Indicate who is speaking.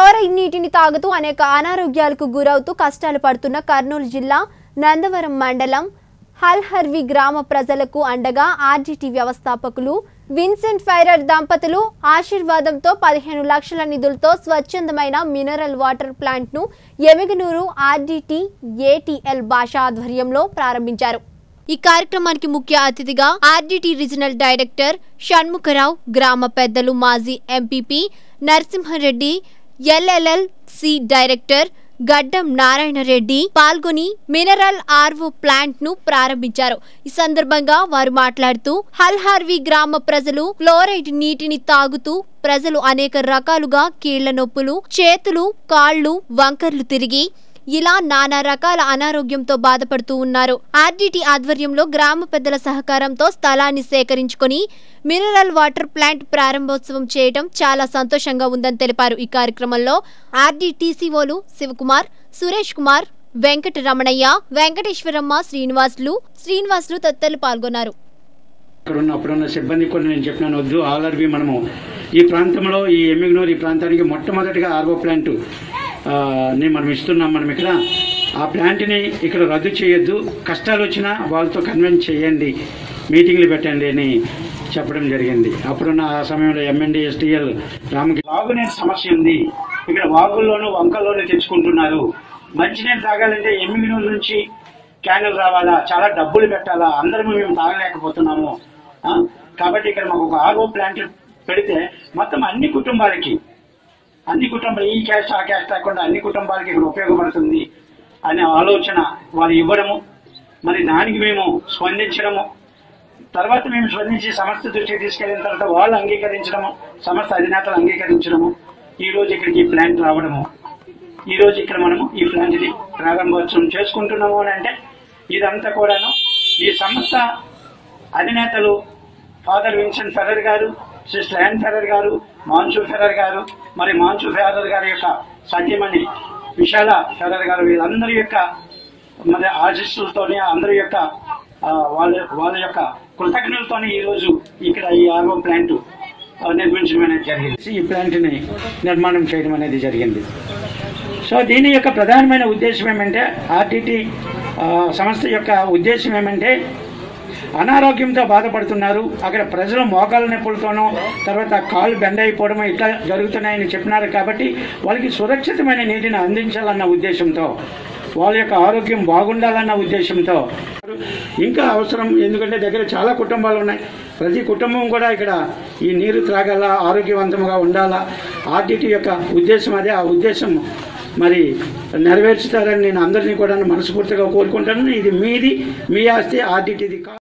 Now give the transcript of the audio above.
Speaker 1: fluoride నీటిని తాగుతూ అనేక అనారోగ్యాలకు గురవుతూ కష్టాలు పడుతున్న కర్నూలు జిల్లా నందవరం మండలం హల్హర్వి గ్రామ ప్రజలకు అండగా ఆర్జీటీ వ్యవస్థాపకులు విన్సెంట్ ఫైరర్ దంపతులు ఆశీర్వాదంతో పదిహేను లక్షల నిధులతో స్వచ్ఛందమైన మినరల్ వాటర్ ప్లాంట్ను ఎమిగనూరు ఆర్డీటీ ఏటీఎల్ భాష ఆధ్వర్యంలో ప్రారంభించారు ఈ కార్యక్రమానికి ముఖ్య అతిథిగా ఆర్డీటీ రీజనల్ డైరెక్టర్ షణ్ముఖరావు గ్రామ పెద్దలు మాజీ MPP Narasimhareddy L L L C director Gaddam Narayana Reddy పాల్గొని మినరల్ ఆర్వో ప్లాంట్ ను ప్రారంభించారు ఈ సందర్భంగా వారు మాట్లాడుతూ హల్హార్వి గ్రామ ప్రజలు క్లోరైడ్ నీటిని తాగుతూ ప్రజలు అనేక రకాలుగా కీళ్ల నొప్పులు చేతులు కాళ్ళు వంకర్లు తిరిగి ఇలా నానా రకాల అనారోగ్యంతో బాధపడుతూ ఉన్నారు ఆర్డీటీ ఆధ్వర్యంలో గ్రామ పెద్దల సహకారంతో స్థలాన్ని సేకరించుకొని మినరల్ వాటర్ ప్లాంట్ ప్రారంభోత్సవం చేయడం చాలా సంతోషంగా ఉందని తెలిపారు ఈ కార్యక్రమంలో ఆర్డీటీసీఓలు శివకుమార్ సురేష్ కుమార్ వెంకట రమణయ్య వెంకటేశ్వరమ్మ శ్రీనివాసులు శ్రీనివాసులు తదితరులు పాల్గొన్నారు
Speaker 2: ఇక్కడ ఉన్న అప్పుడున్న సిబ్బంది కూడా నేను చెప్పినాను వద్దు ఆల్ఆర్బి మనము ఈ ప్రాంతంలో ఈ ఎమ్మిగ్నూర్ ఈ ప్రాంతానికి మొట్టమొదటిగా ఆర్వో ప్లాంట్ ఆ, ని మనం ఇస్తున్నాం మనం ఇక్కడ ఆ ప్లాంట్ని ఇక్కడ రద్దు చేయొద్దు కష్టాలు వచ్చినా వాళ్ళతో కన్విన్స్ చేయండి మీటింగ్లు పెట్టండి అని చెప్పడం జరిగింది అప్పుడున్న ఆ సమయంలో ఎంఎన్డి ఎస్టీఎల్ రామకి వాగునీటి సమస్య ఉంది ఇక్కడ వాగుల్లోనూ వంకల్లోనూ తెచ్చుకుంటున్నారు మంచినీళ్ళు తాగాలంటే ఎమ్మిగ్నూర్ నుంచి క్యానల్ రావాలా చాలా డబ్బులు పెట్టాలా అందరము మేము తాగలేకపోతున్నాము ఆ, కాబట్టి ఇక్కడ మాకు ఒక ఆర్ఓ ప్లాంట్ పెడితే మొత్తం అన్ని కుటుంబాలకి అన్ని కుటుంబాలు ఈ క్యాస్ట్ ఆ క్యాస్ట్ లేకుండా అన్ని కుటుంబాలకి ఇక్కడ ఉపయోగపడుతుంది అనే ఆలోచన వాళ్ళు ఇవ్వడము మరి దానికి మేము స్పందించడము తర్వాత మేము స్పందించి సంస్థ దృష్టికి తీసుకెళ్లిన తర్వాత వాళ్ళు అంగీకరించడము సంస్థ అధినేతలు అంగీకరించడము ఈ రోజు ఇక్కడికి ఈ ప్లాంట్ రావడము ఈ రోజు ఇక్కడ మనము ఈ ప్లాంట్ ని ప్రారంభోత్సవం చేసుకుంటున్నాము అని అంటే ఇదంతా కూడాను ఈ సంస్థ అధినేతలు ఫాదర్ విన్సెంట్ ఫెరర్ గారు సిస్టర్ యాన్ ఫెరర్ గారు మాన్సూ ఫెరర్ గారు మరి మాన్సూ ఫెరర్ గారి యొక్క సత్యమణి విశాల ఫెరర్ గారు వీళ్ళందరి యొక్క మరి ఆశిస్సులతోని అందరి యొక్క ఆ, వాళ్ళ వాళ్ళ యొక్క కృతజ్ఞతలతోని ఈ రోజు ఇక్కడ ఈ ఆర్వో ప్లాంట్ ఆ, నిర్మించడం అనేది జరిగింది ఈ ప్లాంట్ ని నిర్మాణం చేయడం అనేది జరిగింది సో దీని యొక్క ప్రధానమైన ఉద్దేశం ఏమంటే ఆర్టీటీ ఆ, సంస్థ యొక్క ఉద్దేశం ఏమంటే అనారోగ్యంతో బాధపడుతున్నారు అక్కడ ప్రజలు మోకాల నొప్పులతోనూ తర్వాత కాళ్ళు బెండ్ అయిపోవడం ఇట్లా జరుగుతున్నాయని చెప్పినారు కాబట్టి వాళ్ళకి సురక్షితమైన నీటిని అందించాలన్న ఉద్దేశంతో వాళ్ళ యొక్క ఆరోగ్యం బాగుండాలన్న ఉద్దేశంతో ఇంకా అవసరం ఎందుకంటే దగ్గర చాలా కుటుంబాలు ఉన్నాయి ప్రతి కుటుంబం కూడా ఇక్కడ ఈ నీరు త్రాగాల ఆరోగ్యవంతంగా ఉండాలా ఆర్టీటీ యొక్క ఉద్దేశం అదే ఆ ఉద్దేశం మరి నెరవేర్చుతారని నేను అందరినీ కూడా మనస్ఫూర్తిగా కోరుకుంటాను ఇది మీది మీ ఆస్తి ఆర్టీటీది కా